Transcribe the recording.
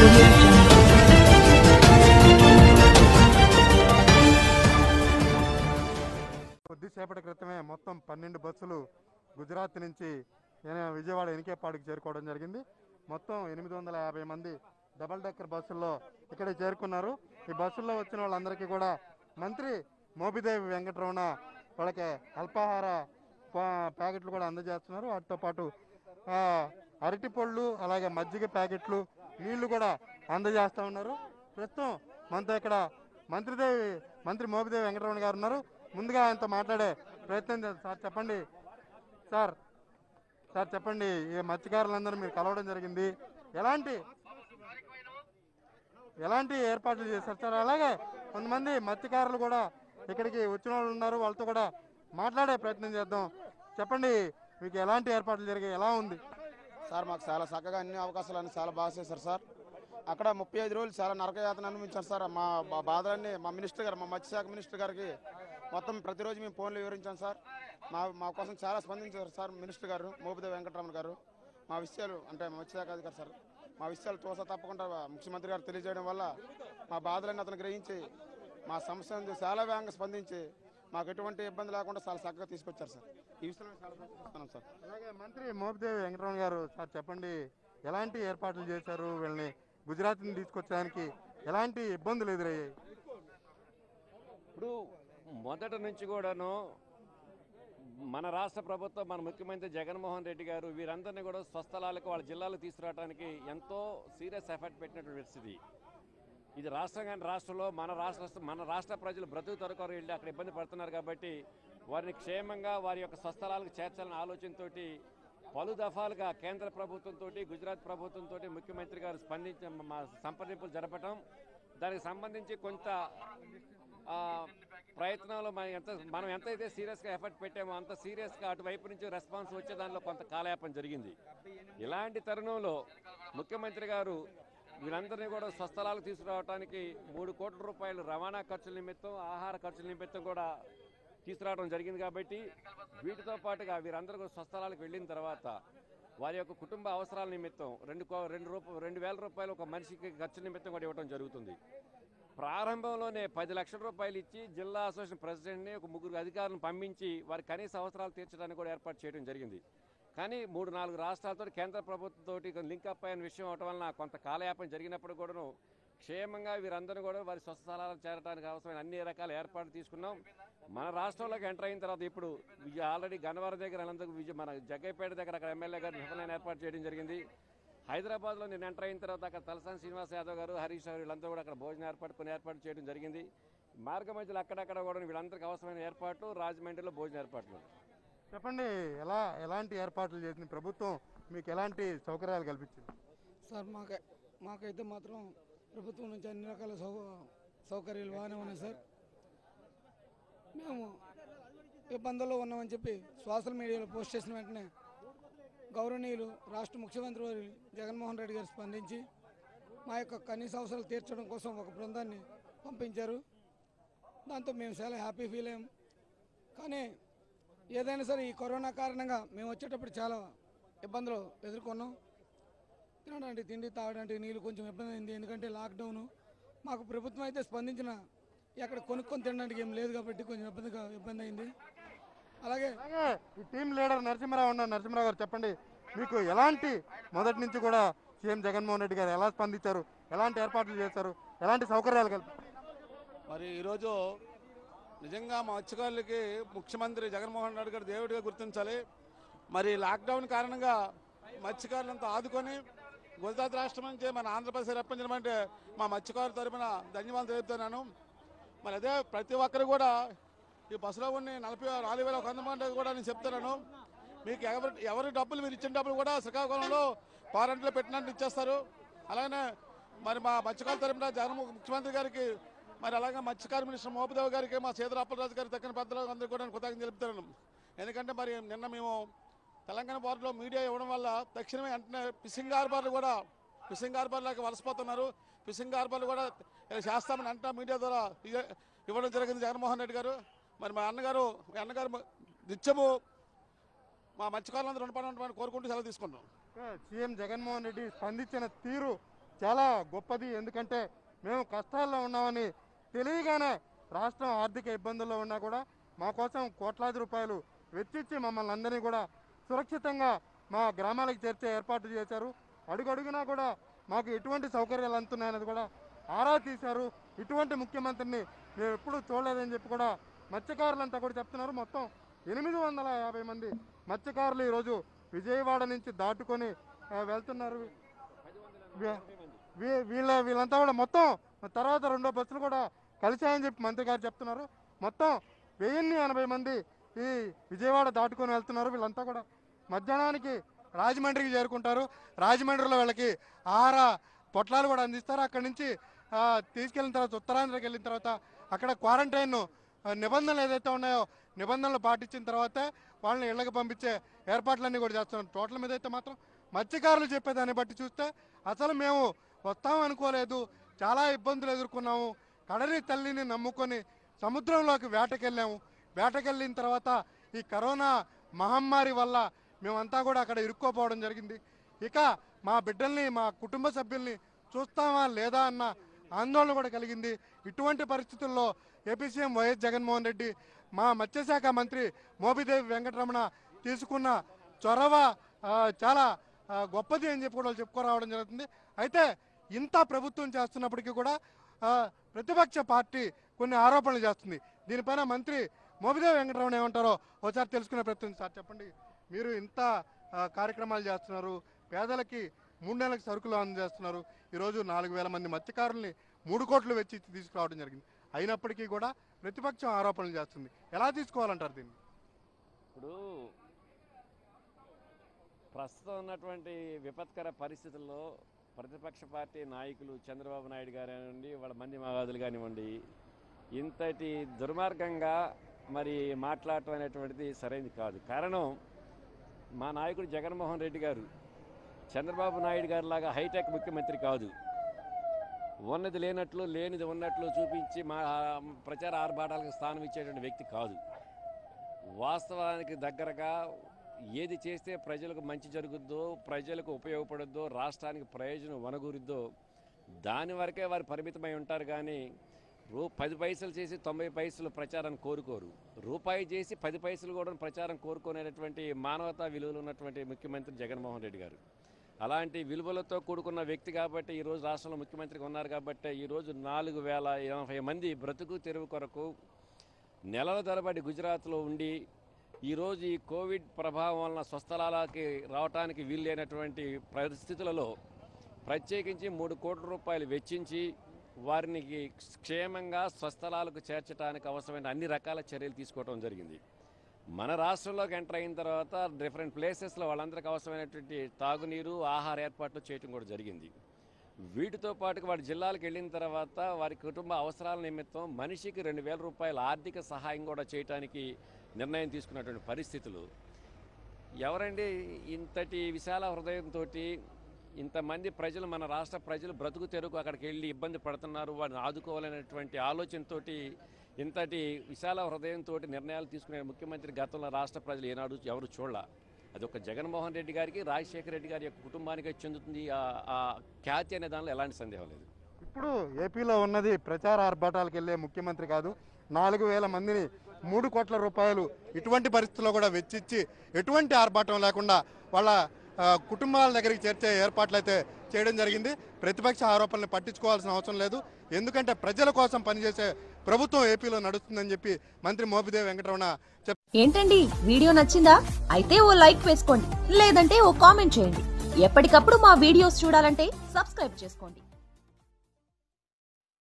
audio jungle. కొద్దిసేపటి క్రితమే మొత్తం పన్నెండు బస్సులు గుజరాత్ నుంచి ఏ- విజయవాడ ఎనికేపాడుకు చేరుకోవడం జరిగింది మొత్తం ఎనిమిది వందల యాభై మంది డబల్ డెక్కర్ బస్సుల్లో ఇక్కడ చేరుకున్నారు ఈ బస్సుల్లో వచ్చిన వాళ్ళందరికీ కూడా మంత్రి మోపిదేవి వెంకటరమణ వాళ్ళకి అల్పాహార పా- ప్యాకెట్లు కూడా అందజేస్తున్నారు వాటితో పాటు ఆ, అరటి పళ్ళు అలాగే మజ్జిగ ప్యాకెట్లు నీళ్లు కూడా అందజేస్తూ ఉన్నారు ప్రస్తుతం మనతో ఇక్కడ మంత్రిదేవి మంత్రి మోపిదేవి వెంకటరమణ గారు ఉన్నారు ముందుగా ఆయనతో మాట్లాడే ప్రయత్నం చేద్దాం సార్ చెప్పండి సార్ సార్ చెప్పండి ఈ మత్స్యకారులందరూ మీరు కలవడం జరిగింది ఎలాంటి ఎలాంటి ఏర్పాట్లు చేశారు సార్ అలాగే కొంతమంది మత్స్యకారులు కూడా ఇక్కడికి వచ్చిన వాళ్ళు ఉన్నారు వాళ్ళతో కూడా మాట్లాడే ప్రయత్నం చేద్దాం చెప్పండి మీకు ఎలాంటి ఏర్పాట్లు జరిగాయి ఎలా ఉంది సార్ మాకు చాలా చక్కగా అన్ని అవకాశాలు అన్ని చాలా బాగా చేశారు సార్ అక్కడ ముప్పై ఐదు రోజులు చాలా నరకయాతన అనుభవించారు సార్ మా మా బాధలన్నీ మా మినిస్టర్ గారు మా మత్స్యశాఖ మినిస్టర్ గారికి మొత్తం ప్రతిరోజు మేము ఫోన్లో వివరించాం సార్ మా మా కోసం చాలా స్పందించారు సార్ మినిస్టర్ గారు మోపిదేవి వెంకటరమణ గారు మా విషయాలు అంటే మా మత్స్యశాఖ అధికారి సార్ మా విషయాలు తోస తప్పకుండా ముఖ్యమంత్రి గారు తెలియజేయడం వల్ల మా బాధలన్నీ అతను గ్రహించి మా సమస్యను చాలా వేగంగా స్పందించి మాకు ఎటువంటి ఇబ్బంది లేకుండా చాలా చక్కగా తీసుకొచ్చారు సార్ ఈ విషయంలో చాలా సంతోషిస్తున్నాం సార్ అలాగే మంత్రి మోపిదేవి వెంకటరమణ గారు సార్ చెప్పండి ఎలాంటి ఏర్పాట్లు చేశారు వీళ్ళని గుజరాత్ నుంచి తీసుకొచ్చడానికి ఎలాంటి ఇబ్బందులు ఎదురయ్యాయి ఇప్పుడు మొదటి నుంచి కూడాను మన రాష్ట్ర ప్రభుత్వం మన ముఖ్యమంత్రి జగన్మోహన్ రెడ్డి గారు వీరందరినీ కూడా స్వస్థలాలకు వాళ్ళ జిల్లాలకు తీసుకురావడానికి ఎంతో సీరియస్ ఎఫర్ట్ పెట్టినటువంటి పరిస్థితి ఇది రాష్ట్రం కానీ రాష్ట్రంలో మన రాష్ట్ర మన రాష్ట్ర ప్రజలు బ్రతుకు తరకొరు వెళ్ళి అక్కడ ఇబ్బంది పడుతున్నారు కాబట్టి వారిని క్షేమంగా వారి యొక్క స్వస్థలాలకు చేర్చాలనే ఆలోచనతోటి పలు దఫాలుగా కేంద్ర ప్రభుత్వంతో గుజరాత్ ప్రభుత్వంతో ముఖ్యమంత్రి గారు స్పందించ మా సంప్రదింపులు జరపటం దానికి సంబంధించి కొంత ఆ, ప్రయత్నంలో మనం ఎంత మనం ఎంతైతే సీరియస్గా ఎఫర్ట్ పెట్టామో అంత సీరియస్గా అటువైపు నుంచి రెస్పాన్స్ వచ్చే దానిలో కొంత కాలయాపన జరిగింది ఇలాంటి తరుణంలో ముఖ్యమంత్రి గారు వీరందరినీ కూడా స్వస్థలాలకు తీసుకురావడానికి మూడు కోట్ల రూపాయలు రవాణా ఖర్చుల నిమిత్తం ఆహార ఖర్చుల నిమిత్తం కూడా తీసుకురావడం జరిగింది కాబట్టి వీటితో పాటుగా వీరందరూ కూడా స్వస్థలాలకు వెళ్ళిన తర్వాత వారి యొక్క కుటుంబ అవసరాల నిమిత్తం రెండు కో- రెండు రూప రెండు వేల రూపాయలు ఒక మనిషికి ఖర్చు నిమిత్తం కూడా ఇవ్వడం జరుగుతుంది ప్రారంభంలోనే పది లక్షల రూపాయలు ఇచ్చి జిల్లా అసోసియేషన్ ప్రెసిడెంట్ని ఒక ముగ్గురు అధికారులను పంపించి వారి కనీస అవసరాలు తీర్చడానికి కూడా ఏర్పాటు చేయడం జరిగింది కానీ మూడు నాలుగు రాష్ట్రాలతో కేంద్ర ప్రభుత్వంతో లింక్ అప్ అయిన విషయం అవటం వలన కొంత కాలయాపన జరిగినప్పుడు కూడాను క్షేమంగా వీరందరూ కూడా వారి స్వస్థ స్థలాలకు చేరడానికి అవసరమైన అన్ని రకాల ఏర్పాట్లు తీసుకున్నాం మన రాష్ట్రంలోకి ఎంటర్ అయిన తర్వాత ఇప్పుడు విజయ ఆల్రెడీ గన్నవరం దగ్గర అనంతకు విజయ మన జగ్గైపేట దగ్గర అక్కడ ఎమ్మెల్యే గారు విఫలమైన ఏర్పాటు చేయడం జరిగింది హైదరాబాద్లో నేను ఎంటర్ అయిన తర్వాత అక్కడ తలసాని శ్రీనివాస్ యాదవ్ గారు హరీష్ రావు వీళ్ళందరూ కూడా అక్కడ భోజనం ఏర్పాటు కొన్ని ఏర్పాటు చేయడం జరిగింది మార్గ మధ్యలో అక్కడక్కడ కూడా వీళ్ళందరికీ అవసరమైన ఏర్పాట్లు రాజమండ్రిలో భోజన ఏర్పాట్లు చెప్పండి ఎలా ఎలాంటి ఏర్పాట్లు చేసింది ప్రభుత్వం మీకు ఎలాంటి సౌకర్యాలు కల్పించింది సార్ మాకు మాకైతే మాత్రం ప్రభుత్వం నుంచి అన్ని రకాల సౌ సౌకర్యాలు బాగానే ఉన్నాయి సార్ మేము ఇబ్బందుల్లో ఉన్నామని చెప్పి సోషల్ మీడియాలో పోస్ట్ చేసిన వెంటనే గౌరవనీయులు రాష్ట్ర ముఖ్యమంత్రి వారు జగన్మోహన్ రెడ్డి గారు స్పందించి మా యొక్క కనీస అవసరాలు తీర్చడం కోసం ఒక బృందాన్ని పంపించారు దాంతో మేము చాలా హ్యాపీ ఫీల్ అయ్యాం కానీ ఏదైనా సరే ఈ కరోనా కారణంగా మేము వచ్చేటప్పుడు చాలా ఇబ్బందులు ఎదుర్కొన్నాం తినడానికి తిండి తాగడానికి నీళ్ళు కొంచెం ఇబ్బంది అయింది ఎందుకంటే లాక్డౌన్ మాకు ప్రభుత్వం అయితే స్పందించిన ఎక్కడ కొనుక్కొని తినడానికి ఏం లేదు కాబట్టి కొంచెం ఇబ్బందిగా ఇబ్బంది అయింది అలాగే అలాగే ఈ టీం లీడర్ నరసింహరావు ఉన్నారు నరసింహరావు గారు చెప్పండి మీకు ఎలాంటి మొదటి నుంచి కూడా సీఎం జగన్మోహన్ రెడ్డి గారు ఎలా స్పందించారు ఎలాంటి ఏర్పాట్లు చేశారు ఎలాంటి సౌకర్యాలు కల్పించారు మరి ఈరోజు నిజంగా మా మత్స్యకారులకి ముఖ్యమంత్రి జగన్మోహన్ రెడ్డి గారు దేవుడిగా గుర్తించాలి మరి లాక్డౌన్ కారణంగా మత్స్యకారులంతా ఆదుకొని గుజరాత్ రాష్ట్రం నుంచి మన ఆంధ్రప్రదేశ్ రప్పించడం అంటే మా మత్స్యకారుల తరపున ధన్యవాదాలు తెలుపుతున్నాను మరి అదే ప్రతి ఒక్కరు కూడా ఈ బస్సులో ఉన్న నలభై నాలుగు వేల ఒక వంద మంది కూడా నేను చెప్తున్నాను మీకు ఎవరు ఎవరి డబ్బులు మీరు ఇచ్చిన డబ్బులు కూడా శ్రీకాకుళంలో వారంట్లో పెట్టినట్టు ఇచ్చేస్తారు అలాగనే మరి మా మత్స్యకారుల తరపున జగన్ ముఖ్యమంత్రి గారికి మరి అలాగే మత్స్యకార మినిస్టర్ మోపదేవ్ గారికి మా సీదర అప్పలరాజు గారి తక్కిన పెద్దలు అందరూ కూడా కృతజ్ఞత తెలుపుతున్నాను ఎందుకంటే మరి నిన్న మేము తెలంగాణ బోర్డులో మీడియా ఇవ్వడం వల్ల తక్షణమే వెంటనే ఫిషింగ్ హార్బర్లు కూడా ఫిషింగ్ హార్బర్లకు వలసపోతున్నారు ఫిషింగ్ హార్బర్లు కూడా ఇలా చేస్తామని అంట మీడియా ద్వారా ఇ- ఇవ్వడం జరిగింది జగన్మోహన్ రెడ్డి గారు మరి మా అన్నగారు మీ అన్నగారు నిత్యము మా మత్స్యకారులందరూ రుణపడి ఉండమని కోరుకుంటూ సెలవు తీసుకుంటాం సీఎం జగన్మోహన్ రెడ్డి స్పందించిన తీరు చాలా గొప్పది ఎందుకంటే మేము కష్టాల్లో ఉన్నామని తెలియగానే రాష్ట్రం ఆర్థిక ఇబ్బందుల్లో ఉన్నా కూడా మా కోసం కోట్లాది రూపాయలు వెచ్చించి మమ్మల్ని అందరినీ కూడా సురక్షితంగా మా గ్రామాలకు చేర్చే ఏర్పాటు చేశారు అడుగడుగునా కూడా మాకు ఎటువంటి సౌకర్యాలు అందుతున్నాయన్నది కూడా ఆరా తీశారు ఇటువంటి ముఖ్యమంత్రిని మేము ఎప్పుడూ చూడలేదని చెప్పి కూడా మత్స్యకారులంతా కూడా చెప్తున్నారు మొత్తం ఎనిమిది వందల యాభై మంది మత్స్యకారులు ఈరోజు విజయవాడ నుంచి దాటుకొని ఆ, వెళ్తున్నారు వీ- వీ- వీళ్ళ వీళ్ళంతా కూడా మొత్తం తర్వాత రెండో బస్సులు కూడా కలిశాయని చెప్పి మంత్రి గారు చెప్తున్నారు మొత్తం వెయ్యిన్ని ఎనభై మంది ఈ విజయవాడ దాటుకొని వెళ్తున్నారు వీళ్ళంతా కూడా మధ్యాహ్నానికి రాజమండ్రికి చేరుకుంటారు రాజమండ్రిలో వీళ్ళకి ఆహార పొట్లాలు కూడా అందిస్తారు అక్కడి నుంచి ఆ, తీసుకెళ్ళిన తర్వాత ఉత్తరాంధ్రకి వెళ్ళిన తర్వాత అక్కడ క్వారంటైన్ ఆ, నిబంధనలు ఏదైతే ఉన్నాయో నిబంధనలు పాటించిన తర్వాతే వాళ్ళని ఇళ్ళకి పంపించే ఏర్పాట్లన్నీ కూడా చేస్తున్నారు టోటల్ మీద అయితే మాత్రం మత్స్యకారులు చెప్పేదాన్ని బట్టి చూస్తే అసలు మేము వస్తాం అనుకోలేదు చాలా ఇబ్బందులు ఎదుర్కొన్నాము కడలి తల్లిని నమ్ముకొని సముద్రంలోకి వేటకెళ్ళాము వేటకెళ్ళిన తర్వాత ఈ కరోనా మహమ్మారి వల్ల మేమంతా కూడా అక్కడ ఇరుక్కోపోవడం జరిగింది ఇక మా బిడ్డల్ని మా కుటుంబ సభ్యుల్ని చూస్తామా లేదా అన్న ఆందోళన కూడా కలిగింది ఇటువంటి పరిస్థితుల్లో AP CM YS Jaganmohan Reddy మా మత్స్యశాఖ మంత్రి మోపిదేవి వెంకటరమణ తీసుకున్న చొరవ ఆ, చాలా ఆ, గొప్పది అని చెప్పి కూడా వాళ్ళు చెప్పుకోరావడం జరుగుతుంది అయితే ఇంత ప్రభుత్వం చేస్తున్నప్పటికీ కూడా ఆ, ప్రతిపక్ష పార్టీ కొన్ని ఆరోపణలు చేస్తుంది దీనిపైన మంత్రి మోపిదేవి వెంకటరమణ ఏమంటారో ఒకసారి తెలుసుకునే ప్రయత్నం సార్ చెప్పండి మీరు ఇంత ఆ, కార్యక్రమాలు చేస్తున్నారు పేదలకి మూడు నెలలకు సరుకులు అందజేస్తున్నారు ఈరోజు నాలుగు వేల మంది మత్స్యకారుల్ని మూడు కోట్లు వెచ్చి తీసుకురావడం జరిగింది అయినప్పటికీ కూడా ప్రతిపక్షం ఆరోపణలు చేస్తుంది ఎలా తీసుకోవాలంటారు దీన్ని ఇప్పుడు ప్రస్తుతం ఉన్నటువంటి విపత్కర పరిస్థితుల్లో ప్రతిపక్ష పార్టీ నాయకులు చంద్రబాబు నాయుడు కానివ్వండి వాళ్ళ మంది మగాదులు కానివ్వండి ఇంతటి దుర్మార్గంగా మరి మాట్లాడటం అనేటువంటిది సరైనది కాదు కారణం మా నాయకుడు జగన్మోహన్ రెడ్డి గారు చంద్రబాబు నాయుడు గారి లాగా హైటెక్ ముఖ్యమంత్రి కాదు ఉన్నది లేనట్లు లేనిది ఉన్నట్లు చూపించి మా ప్రచార ఆర్భాటాలకు స్థానం ఇచ్చేటువంటి వ్యక్తి కాదు వాస్తవానికి దగ్గరగా ఏది చేస్తే ప్రజలకు మంచి జరుగుద్దో ప్రజలకు ఉపయోగపడుద్దో రాష్ట్రానికి ప్రయోజనం వనగూరుద్దో దాని వరకే వారు పరిమితమై ఉంటారు కానీ రూ పది పైసలు చేసి తొంభై పైసలు ప్రచారాన్ని కోరుకోరు రూపాయి చేసి పది పైసలు కూడా ప్రచారం కోరుకునేటటువంటి మానవతా విలువలు ఉన్నటువంటి ముఖ్యమంత్రి జగన్మోహన్ రెడ్డి గారు అలాంటి విలువలతో కూడుకున్న వ్యక్తి కాబట్టి ఈరోజు రాష్ట్రంలో ముఖ్యమంత్రిగా ఉన్నారు కాబట్టి ఈరోజు నాలుగు వేల ఎనభై మంది బ్రతుకు తెరువు కొరకు నెలల తరబడి గుజరాత్లో ఉండి ఈరోజు ఈ కోవిడ్ ప్రభావం వలన స్వస్థలాలకి రావడానికి వీల్లేనటువంటి పరిస్థితులలో ప్రత్యేకించి మూడు కోట్ల రూపాయలు వెచ్చించి వారిని క్షేమంగా స్వస్థలాలకు చేర్చడానికి అవసరమైన అన్ని రకాల చర్యలు తీసుకోవడం జరిగింది మన రాష్ట్రంలోకి ఎంటర్ అయిన తర్వాత డిఫరెంట్ ప్లేసెస్లో వాళ్ళందరికీ అవసరమైనటువంటి తాగునీరు ఆహార ఏర్పాట్లు చేయడం కూడా జరిగింది వీటితో పాటుగా వారి జిల్లాలకు వెళ్ళిన తర్వాత వారి కుటుంబ అవసరాల నిమిత్తం మనిషికి రెండు వేల రూపాయల ఆర్థిక సహాయం కూడా చేయడానికి నిర్ణయం తీసుకున్నటువంటి పరిస్థితులు ఎవరండి ఇంతటి విశాల హృదయంతో ఇంతమంది ప్రజలు మన రాష్ట్ర ప్రజలు బ్రతుకు తెరుకు అక్కడికి వెళ్ళి ఇబ్బంది పడుతున్నారు వారిని ఆదుకోవాలనేటువంటి ఆలోచనతోటి ఇంతటి విశాల హృదయంతో నిర్ణయాలు తీసుకునే ముఖ్యమంత్రి గతంలో రాష్ట్ర ప్రజలు ఏనాడు ఎవరు చూడాల అది ఒక జగన్మోహన్ రెడ్డి గారికి రాజశేఖర రెడ్డి గారి యొక్క కుటుంబానికి చెందుతుంది ఆ- ఆ ఖ్యాతి అనే దానిలో ఎలాంటి సందేహం లేదు ఇప్పుడు ఏపీలో ఉన్నది ప్రచార ఆర్భాటాలకు వెళ్ళే ముఖ్యమంత్రి కాదు నాలుగు వేల మందిని మూడు కోట్ల రూపాయలు ఇటువంటి పరిస్థితుల్లో కూడా వెచ్చిచ్చి ఎటువంటి ఆర్భాటం లేకుండా వాళ్ళ ఆ, కుటుంబాల దగ్గరికి చేర్చే ఏర్పాట్లు అయితే చేయడం జరిగింది ప్రతిపక్ష ఆరోపణలు పట్టించుకోవాల్సిన అవసరం లేదు ఎందుకంటే ప్రజల కోసం పనిచేసే ప్రభుత్వం ఏపీలో నడుస్తుందని చెప్పి మంత్రి మోపిదేవి వెంకటరమణ చెప్పారు ఏంటండి వీడియో నచ్చిందా అయితే ఓ లైక్ వేసుకోండి లేదంటే ఓ కామెంట్ చేయండి ఎప్పటికప్పుడు మా వీడియోస్ చూడాలంటే సబ్స్క్రైబ్ చేసుకోండి